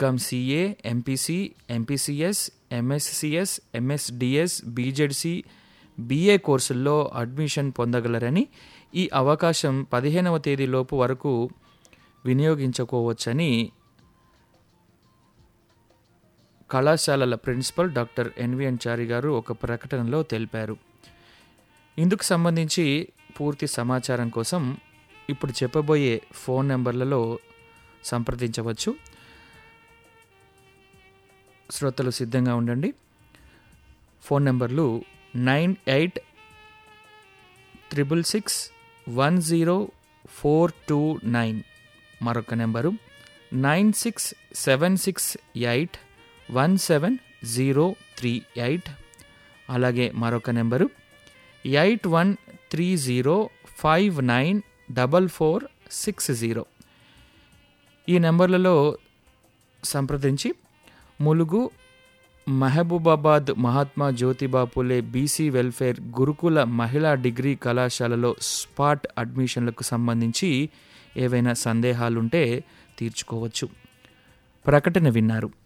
BCom CA MPC MPCS MSCS MSDS BZC BA కోర్సుల్లో admission పొందగలరని ఈ అవకాశం పదిహేనవ తేదీలోపు వరకు వినియోగించుకోవచ్చని కళాశాలల ప్రిన్సిపల్ డాక్టర్ ఎన్విఎన్ చారి గారు ఒక ప్రకటనలో తెలిపారు ఇందుకు సంబంధించి పూర్తి సమాచారం కోసం ఇప్పుడు చెప్పబోయే ఫోన్ నెంబర్లలో సంప్రదించవచ్చు శ్రోతలు సిద్ధంగా ఉండండి ఫోన్ నెంబర్లు nine eight triple six one zero four two nine మరొక number nine six seven six eight one seven zero three eight అలాగే మరొక number eight one three zero five nine double four six zero ఈ నెంబర్లలో సంప్రదించి ములుగు మహబూబాబాద్ మహాత్మా జ్యోతిబా పులే BC welfare గురుకుల మహిళా degree కళాశాలలో స్పాట్ అడ్మిషన్లకు సంబంధించి ఏవైనా సందేహాలుంటే తీర్చుకోవచ్చు ప్రకటన విన్నారు